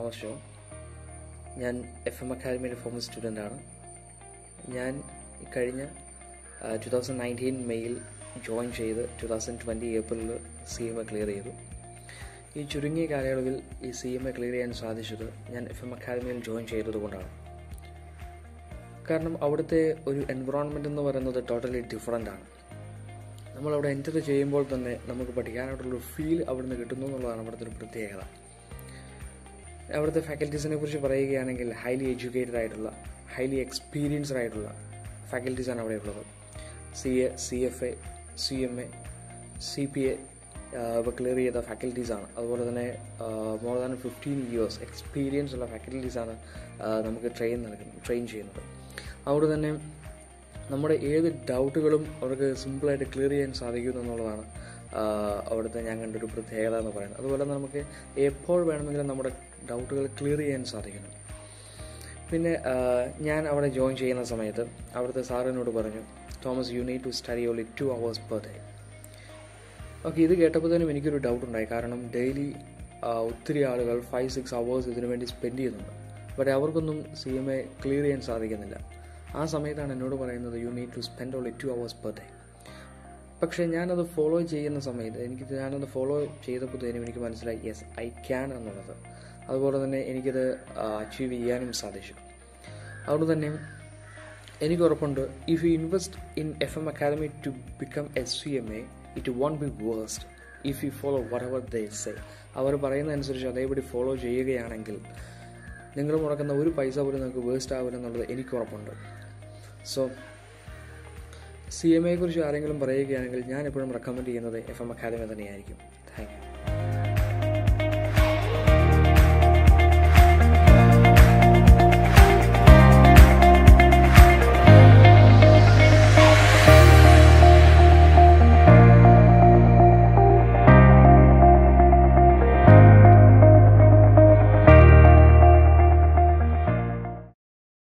വർഷവും ഞാൻ F M അക്കാദമിയുടെ ഫോമർ സ്റ്റുഡൻ്റ് ആണ് ഞാൻ ഈ കഴിഞ്ഞ ടു തൗസൻഡ് നയൻറ്റീൻ മെയ്യിൽ ജോയിൻ ചെയ്ത് ടു തൗസൻഡ് ട്വൻറ്റി ഏപ്രിലിൽ സി എം എ ക്ലിയർ ചെയ്തു ഈ ചുരുങ്ങിയ കാലയളവിൽ ഈ സി എം എ ക്ലിയർ ചെയ്യാൻ സാധിച്ചത് ഞാൻ എഫ് എം അക്കാദമിയിൽ ജോയിൻ ചെയ്തതുകൊണ്ടാണ് കാരണം അവിടുത്തെ ഒരു എൻവറോൺമെൻറ്റ് എന്ന് പറയുന്നത് ടോട്ടലി ഡിഫറെൻ്റ് ആണ് നമ്മളവിടെ എൻ്റർ ചെയ്യുമ്പോൾ തന്നെ നമുക്ക് പഠിക്കാനായിട്ടുള്ളൊരു ഫീൽ അവിടുന്ന് കിട്ടുന്നു എന്നുള്ളതാണ് അവിടുത്തെ ഒരു പ്രത്യേകത അവിടുത്തെ ഫാക്കൽറ്റീസിനെ കുറിച്ച് പറയുകയാണെങ്കിൽ ഹൈലി എഡ്യൂക്കേറ്റഡ് ആയിട്ടുള്ള ഹൈലി എക്സ്പീരിയൻസ്ഡ് ആയിട്ടുള്ള ഫാക്കൽറ്റീസാണ് അവിടെ ഉള്ളത് C A C F A C M A C P A ഇവ ക്ലിയർ ചെയ്ത ഫാക്കൽറ്റീസാണ് അതുപോലെ തന്നെ more than fifteen years experience ഉള്ള ഫാക്കൽറ്റീസാണ് നമുക്ക് ട്രെയിൻ നൽകുന്നത് ട്രെയിൻ ചെയ്യുന്നത് അവിടെ തന്നെ നമ്മുടെ ഏത് ഡൗട്ടുകളും അവർക്ക് സിമ്പിളായിട്ട് ക്ലിയർ ചെയ്യാൻ സാധിക്കും എന്നുള്ളതാണ് അവിടുത്തെ ഞാൻ കണ്ടൊരു പ്രത്യേകത എന്ന് പറയുന്നത് അതുപോലെ തന്നെ നമുക്ക് എപ്പോൾ വേണമെങ്കിലും നമ്മുടെ ഡൗട്ടുകൾ ക്ലിയർ ചെയ്യാൻ സാധിക്കണം പിന്നെ ഞാൻ അവിടെ ജോയിൻ ചെയ്യുന്ന സമയത്ത് അവിടുത്തെ സാറിനോട് പറഞ്ഞു Thomas you need to study only two hours per day okay ഇത് കേട്ടപ്പോഴത്തേനും എനിക്കൊരു ഡൗട്ട് ഉണ്ടായി കാരണം ഡെയിലി ഒത്തിരി ആളുകൾ ഫൈവ് സിക്സ് അവേഴ്സ് ഇതിനു വേണ്ടി സ്പെൻഡ് ചെയ്യുന്നുണ്ട് ബട്ട് അവർക്കൊന്നും സി എം എ ക്ലിയർ ചെയ്യാൻ സാധിക്കുന്നില്ല ആ സമയത്താണ് എന്നോട് പറയുന്നത് you need to spend only two hours per day പക്ഷേ ഞാനത് ഫോളോ ചെയ്യുന്ന സമയത്ത് എനിക്ക് ഞാനത് ഫോളോ ചെയ്തപ്പോഴത്തേനും എനിക്ക് മനസ്സിലായി യെസ് ഐ ക്യാൻ എന്നുള്ളത് അതുപോലെ തന്നെ എനിക്കത് അച്ചീവ് ചെയ്യാനും സാധിച്ചു അതുകൊണ്ട് തന്നെ എനിക്ക് ഉറപ്പുണ്ട് if you invest in F M academy to become S C M A it won't be worst if you follow whatever they say അവർ പറയുന്നതനുസരിച്ച് അതേപടി ഫോളോ ചെയ്യുകയാണെങ്കിൽ നിങ്ങൾ മുടക്കുന്ന ഒരു പൈസ പോലും നിങ്ങൾക്ക് വേസ്റ്റ് ആവില്ല എന്നുള്ളത് എനിക്ക് ഉറപ്പുണ്ട് സോ സി എം എയെ കുറിച്ച് ആരെങ്കിലും പറയുകയാണെങ്കിൽ ഞാൻ എപ്പോഴും റെക്കമെൻഡ് ചെയ്യുന്നത് എഫ് എം അക്കാദമി തന്നെയായിരിക്കും